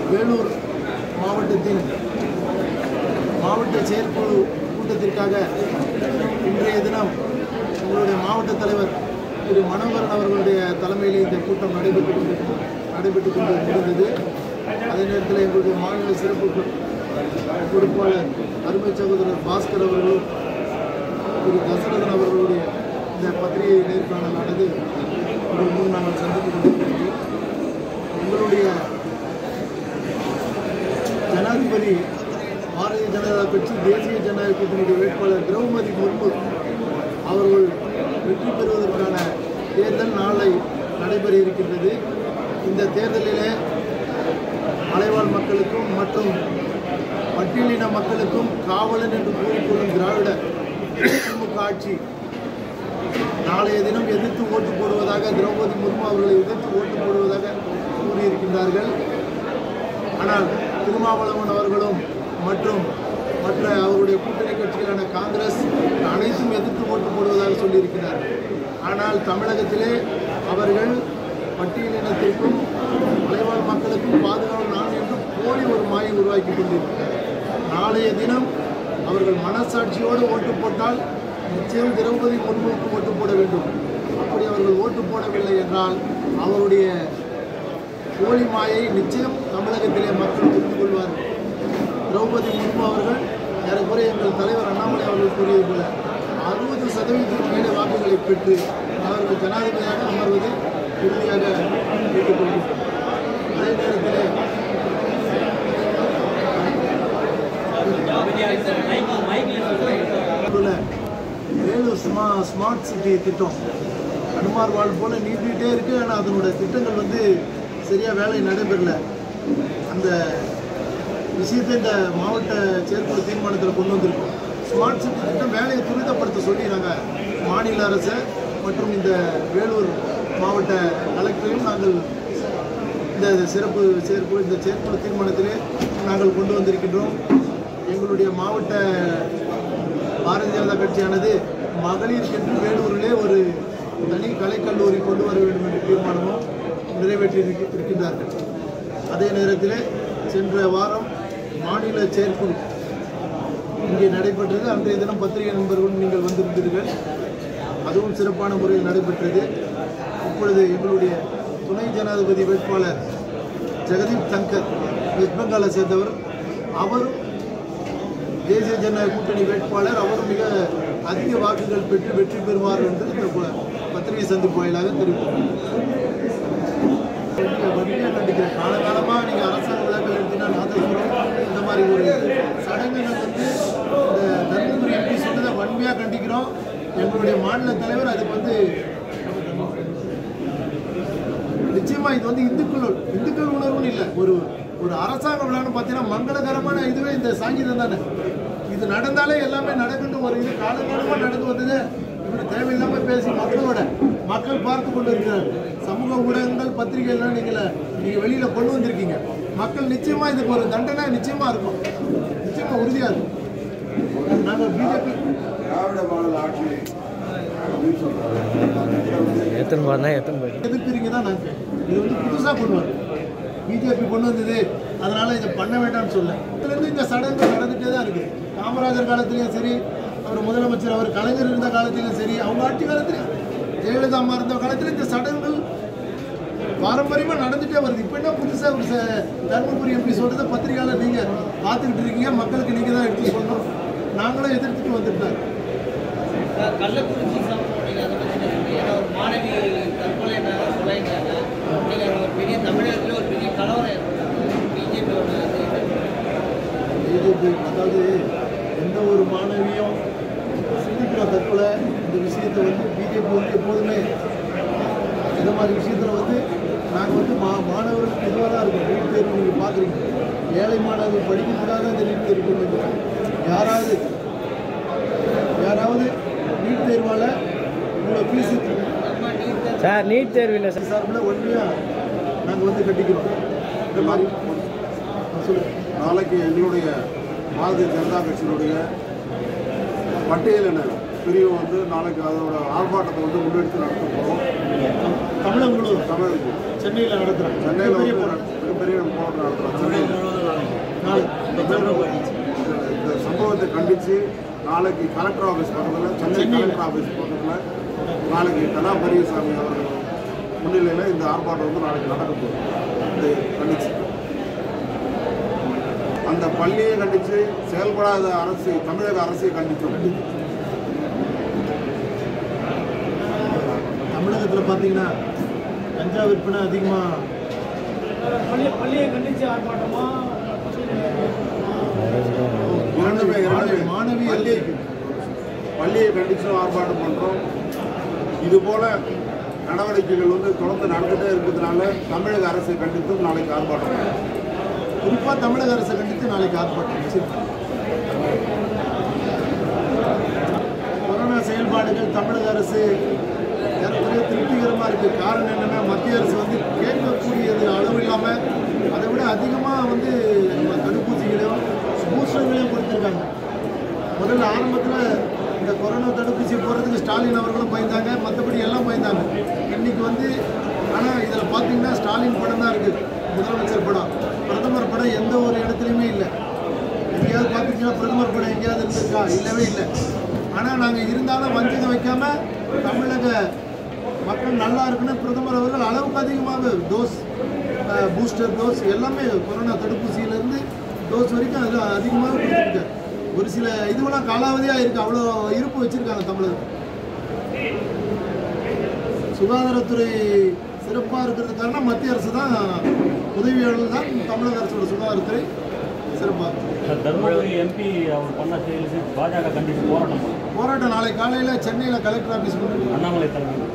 வேலூர் மாவட்டத்தின் மாவட்ட செயற்குழு கூட்டத்திற்காக இன்றைய தினம் உங்களுடைய மாவட்ட தலைவர் திரு மனோகரன் அவர்களுடைய தலைமையில் இந்த கூட்டம் நடைபெற்று கொண்டு நடைபெற்று கொண்டு இருந்தது அதே நேரத்தில் எங்களுடைய மாநில சிறப்பு பொ- பொறுப்பாளர் அருமை சகோதரர் பாஸ்கர் அவர்களும் திரு தசரதன் அவர்களுடைய இந்த பத்திரிகை நேர்காணலானது ஒரு முன் நாங்கள் சந்தித்துக் கொண்டிருக்கிறோம் எங்களுடைய ஜனாதிபதி பாரதிய ஜனதா கட்சி தேசிய ஜனநாயக கூட்டணியுடைய வேட்பாளர் திரௌபதி முர்மு அவர்கள் வெற்றி பெறுவதற்கான தேர்தல் நாளை நடைபெற இருக்கின்றது இந்த தேர்தலிலே மலைவாழ் மக்களுக்கும் மற்றும் பட்டியலின மக்களுக்கும் காவலன் என்று கூறிக்கொள்ளும் திராவிட திமுக ஆட்சி நாளைய தினம் எதிர்த்து ஓட்டு போடுவதாக திரௌபதி முர்மு அவர்களை எதிர்த்து ஓட்டு போடுவதாக கூறியிருக்கின்றார்கள் ஆனால் திருமாவளவன் அவர்களும் மற்றும் மற்ற அவருடைய கூட்டணி கட்சிகளான காங்கிரஸ் அனைத்தும் எதிர்த்து ஓட்டு போடுவதாக சொல்லியிருக்கிறார் ஆனால் தமிழகத்திலே அவர்கள் பட்டியலினத்திற்கும் மலைவாழ் மக்களுக்கும் பாதுகாப்பு நான் என்று போலி ஒரு மாயை உருவாக்கி கொண்டிருக்கிறார் நாளைய தினம் அவர்கள் மனசாட்சியோடு ஓட்டு போட்டால் நிச்சயம் திரௌபதி முன்முக்கு ஓட்டு போட வேண்டும் அப்படி அவர்கள் ஓட்டு போடவில்லை என்றால் அவருடைய போலி மாயை நிச்சயம் தமிழகத்திலே மக்கள் புரிந்து கொள்வார்கள் திரௌபதி முர்மு அவர்கள் ஏறக்குறைய எங்கள் தலைவர் அண்ணாமலை அவர்கள் கூறியது போல அறுபது சதவீதத்துக்கு மேலே வாக்குகளை பெற்று அவர்கள் ஜனாதிபதியாக அமர்வது உறுதியாக கேட்டுக்கொள்கிறோம் அதே நேரத்திலே உள்ள வேலூர் ஸ்மா ஸ்மார்ட் சிட்டி திட்டம் அனுமார் வாழ் போல நீட்டிகிட்டே இருக்கு ஆனால் அதனோட திட்டங்கள் வந்து சரியாக வேலை நடைபெறல அந்த விஷயத்தை இந்த மாவட்ட செயற்குழு தீர்மானத்தில் கொண்டு வந்திருக்கோம் ஸ்மார்ட் சிட்டி திட்டம் வேலையை துரிதப்படுத்த சொல்லி நாங்கள் மாநில அரசை மற்றும் இந்த வேலூர் மாவட்ட கலெக்டரையும் நாங்கள் இந்த சிறப்பு செயற்குழு இந்த செயற்குழு தீர்மானத்திலே நாங்கள் கொண்டு வந்திருக்கின்றோம் எங்களுடைய மாவட்ட பாரதிய ஜனதா கட்சியானது மகளிருக்கென்று வேலூரிலே ஒரு தனி கலைக்கல்லூரி கொண்டு வர வேண்டும் என்ற தீர்மானமும் நிறைவேற்றி இருக்க- இருக்கின்றார்கள் அதே நேரத்தில் சென்ற வாரம் மாநில செயற்குழு இங்கே நடைபெற்றது அன்றைய தினம் பத்திரிகை நண்பர்களும் நீங்கள் வந்திருந்தீர்கள் அதுவும் சிறப்பான முறையில் நடைபெற்றது இப்பொழுது எங்களுடைய துணை ஜனாதிபதி வேட்பாளர் ஜெகதீப் தங்கர் வெஸ்ட் பெங்காலை சேர்ந்தவர் அவரும் தேசிய ஜனநாயக கூட்டணி வேட்பாளர் அவரும் மிக அதிக வாக்குகள் பெற்று வெற்றி பெறுவார் என்று இந்த ப- பத்திரிகை சந்திப்பு வாயிலாக தெரிவித்தார் வன்மையாக கண்டிக்கிறேன் காலகாலமாக நீங்கள் அரசாங்க விழாக்கள் எடுத்தீங்கன்னா நாதஸ்வரம் இந்த மாதிரி ஒரு சடங்குகள் வந்து இந்த தர்மபுரி எம்பி சொன்னதை வன்மையாக கண்டிக்கிறோம் எங்களுடைய மாநில தலைவர் அதுக்கு வந்து நிச்சயமா இது வந்து இந்துக்கள் இந்துக்கள் உணர்வுன்னு இல்லை ஒரு ஒரு அரசாங்க விழான்னு பார்த்தீங்கன்னா மங்களகரமான இதுவே இந்த சாங்கீதம் தானே இது நடந்தாலே எல்லாமே நடக்கட்டும் ஒரு இது காலகாலமாக நடந்து வந்தது இவர் தேவையில்லாம பேசி மக்களோட மக்கள் பார்த்து கொண்டு இருக்கிறார் சமூக ஊடகங்கள் பத்திரிகைகள்லாம் நீங்கள நீங்க வெளியில கொண்டு வந்திருக்கீங்க மக்கள் நிச்சயமா இதுக்கு ஒரு தண்டனை நிச்சயமா இருக்கும் நிச்சயமா உறுதியா இருக்கும் நாங்கள் பிஜேபி திராவிட மாடல் ஆட்சி அப்படின்னு சொல்றாங்க எத்தனை பாருனா எத்தனை பாரு எதிர்க்கிறீங்க தான் நாங்கள் இது வந்து புதுசாக கொண்டு வரோம் பிஜேபி கொண்டு வந்தது அதனால இதை பண்ண வேண்டாம்னு சொல்ல இதுலேருந்து இந்த சடங்கு நடந்துகிட்டே தான் இருக்குது காமராஜர் காலத்துலேயும் சரி அவர் முதலமைச்சர் அவர் கலைஞர் இருந்த காலத்திலும் சரி அவங்க ஆட்சி காலத்துலையும் ஜெயலலிதா அம்மா இருந்த காலத்தில் இந்த சடங்குகள் பாரம்பரியமாக நடந்துகிட்டே வருது இப்போ என்ன புதுசாக ஒரு ச- தருமபுரி எம்பி சொல்கிறத பத்திரிகையாளர் நீங்கள் பார்த்துக்கிட்டு இருக்கீங்க மக்களுக்கு நீங்கள் தான் எடுத்து சொல்லணும் நாங்களும் எதிர்த்துட்டு வந்துட்டாங்க கள்ளக்குறிச்சி சம்பவம் நீங்க அதை பத்தி தெரியுங்க ஏன்னா ஒரு மாணவி தற்கொலை கொலைங்கிறாங்க நீங்க ஒரு பெரிய தமிழகத்துல ஒரு பெரிய கலவரம் ஏற்பட்டது பிஜேபியோட பிஜேபி அதாவது எந்த ஒரு மாணவியும் சிந்திக்கிற தற்கொலை இந்த விஷயத்தை வந்து பிஜேபி வந்து எப்போதுமே இந்த மாதிரி விஷயத்தில் வந்து நாங்கள் வந்து மா மாணவர்களுக்கு இதுவாக தான் இருக்கும் நீட் தேர்வு நீங்கள் பார்க்குறீங்க ஏழை மாணவர்கள் படிக்கிறதுக்காக இந்த நீட் தேர்வு கொண்டு வந்திருக்காங்க. யாராவது யாராவது நீட் தேர்வால் உங்களை ஃபீஸு சார் நீட் தேர்வு இல்லை சார் சார்பில் ஒன்றியாக நாங்கள் வந்து கட்டிக்கிறோம் இந்த மாதிரி சொல்லுங்கள் நாளைக்கு எங்களுடைய பாரதிய ஜனதா கட்சியினுடைய பட்டியலின பிரிவு வந்து நாளைக்கு அதோட ஆர்ப்பாட்டத்தை வந்து முன்னெடுத்து நடத்த போகிறோம் தமிழகம் முழுவதும் தமிழ் சென்னையில் நடத்துகிறோம் சென்னையில் பெரிய வந்து போராட்டம் மிகப்பெரிய போராட்டம் நடத்துகிறோம் சென்னையில் நாளை இந்த சம்பவத்தை கண்டித்து நாளைக்கு கலெக்டர் ஆஃபீஸ் பக்கத்தில் சென்னை சென்னையில். கலெக்டர் ஆஃபீஸ் பக்கத்தில் நாளைக்கு கலா பெரியசாமி அவர்கள் முன்னிலையில் இந்த ஆர்ப்பாட்டம் வந்து நாளைக்கு நடக்க போகுது இது கண்டிச்சு அந்த பள்ளியை கண்டித்து செயல்படாத அரசு தமிழக அரசை கண்டித்தோம் தமிழகத்தில் பார்த்தீங்கன்னா கஞ்சா விற்பனை அதிகமாக பள்ளியை கண்டிச்சு ஆர்ப்பாட்டமா இரண்டுமே இரண்டுமே மாணவி பள்ளி பள்ளியை கண்டிச்சும் ஆர்ப்பாட்டம் பண்ணுறோம் இது போல நடவடிக்கைகள் வந்து தொடர்ந்து நடந்துகிட்டே இருக்கிறதுனால தமிழக அரசை கண்டித்தும் நாளைக்கு ஆர்ப்பாட்டம் பண்ணுறோம் குறிப்பாக தமிழக அரசை கண்டித்து நாளைக்கு ஆர்ப்பாட்டம் வச்சிருக்காங்க கொரோனா செயல்பாடுகள் தமிழக அரசு ஏறக்குறைய திருப்திகரமாக இருக்குது காரணம் என்னென்னா மத்திய அரசு வந்து கேட்கக்கூடியது அளவு இல்லாமல் அதை விட அதிகமாக வந்து நம்ம தடுப்பூசிகளையும் பூஸ்டர்களையும் கொடுத்துருக்காங்க முதல்ல ஆரம்பத்தில் இந்த கொரோனா தடுப்பூசி போடுறதுக்கு ஸ்டாலின் அவர்களும் பயந்தாங்க மற்றபடி எல்லாம் பயந்தாங்க இன்னைக்கு வந்து ஆனால் இதில் பார்த்தீங்கன்னா ஸ்டாலின் படம் தான் இருக்குது முதலமைச்சர் படம் பிரதமர் படம் எந்த ஒரு இடத்துலையுமே இல்லை எங்கேயாவது பார்த்துருக்கீங்களா பிரதமர் படம் எங்கேயாவது இருந்திருக்கா இல்லவே இல்லை ஆனால் நாங்கள் இருந்தாலும் வஞ்சகம் வைக்காம தமிழக மக்கள் நல்லா இருக்குன்னு பிரதமர் அவர்கள் அளவுக்கு அதிகமாக டோஸ் பூஸ்டர் டோஸ் எல்லாமே கொரோனா தடுப்பூசியிலேருந்து டோஸ் வரைக்கும் அதில் அதிகமாக கொடுத்துருக்காரு ஒரு சில இதுவெல்லாம் காலாவதியாக இருக்குது அவ்வளோ இருப்பு வச்சுருக்காங்க தமிழகம் சுகாதாரத்துறை சிறப்பாக இருக்கிறது காரணம் மத்திய அரசு தான் உதவியாளர் தான் தமிழக அரசோட சுகாதாரத்துறை சிறப்பாக இருக்கு தர்மபுரி எம்பி அவர் பண்ண செயலுக்கு பாஜக கண்டித்து போராட்டம் பண்ணும் போராட்டம் நாளை காலையில் சென்னையில் கலெக்டர் ஆஃபீஸ் முன்னாடி அண்ணாமலை தலைமையில்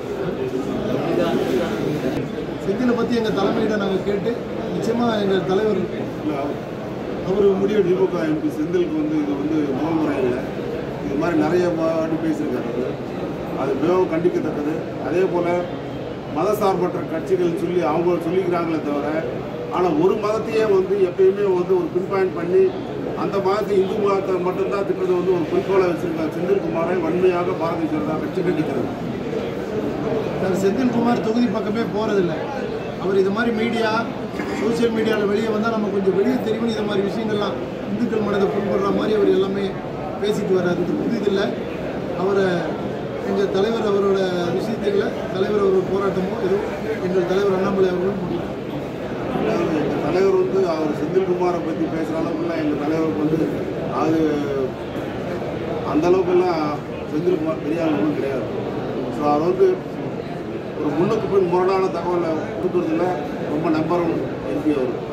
செந்திலை பற்றி எங்கள் தலைமையிடம் நாங்கள் கேட்டு நிச்சயமாக எங்கள் தலைவர் அவர் முடிவு திமுக எம்பி செந்திலுக்கு வந்து இது வந்து முதல் முறை இல்லை இது மாதிரி நிறைய வாட்டி பேசியிருக்காரு அவரு. அது மிகவும் கண்டிக்கத்தக்கது அதே போல் மதசார்பற்ற கட்சிகள் சொல்லி அவங்க சொல்லிக்கிறாங்களே தவிர ஆனால் ஒரு மதத்தையே வந்து எப்பயுமே வந்து ஒரு பின் பாயிண்ட் பண்ணி அந்த மதத்தை இந்து மதத்தை மட்டும்தான் திட்டத்தை வந்து ஒரு குறிக்கோளை வச்சிருக்காரு செந்தில்குமாரை வன்மையாக பாரதிய ஜனதா கட்சி கண்டிக்கிறது சார் செந்தில்குமார் தொகுதி பக்கமே போகிறதில்ல அவர் இது மாதிரி மீடியா சோஷியல் மீடியாவில் வெளியே வந்தால் நம்ம கொஞ்சம் வெளியே தெரியும் இது மாதிரி விஷயங்கள்லாம் இந்துக்கள் மனதை புண்படுற மாதிரி அவர் எல்லாமே பேசிட்டு வர்றாரு இது புது இதில்லை அவரை எங்கள் தலைவர் அவரோட விஷயத்தில் தலைவர் அவரோட போராட்டமோ எதுவும் எங்கள் தலைவர் அண்ணாமலை அவர்களும் முடியும் அதாவது எங்கள் தலைவர் வந்து அவர் செந்தில்குமாரை பற்றி பேசுகிற அளவுக்குலாம் எங்கள் தலைவருக்கு வந்து அது அந்த அளவுக்குலாம் செந்தில்குமார் பெரிய ஆள் ஒன்றும் கிடையாது ஸோ அவர் வந்து ஒரு முன்னுக்கு பின் முரணான தகவலை கொடுக்குறதுல ரொம்ப நம்பர் ஒன் எம்பி அவர்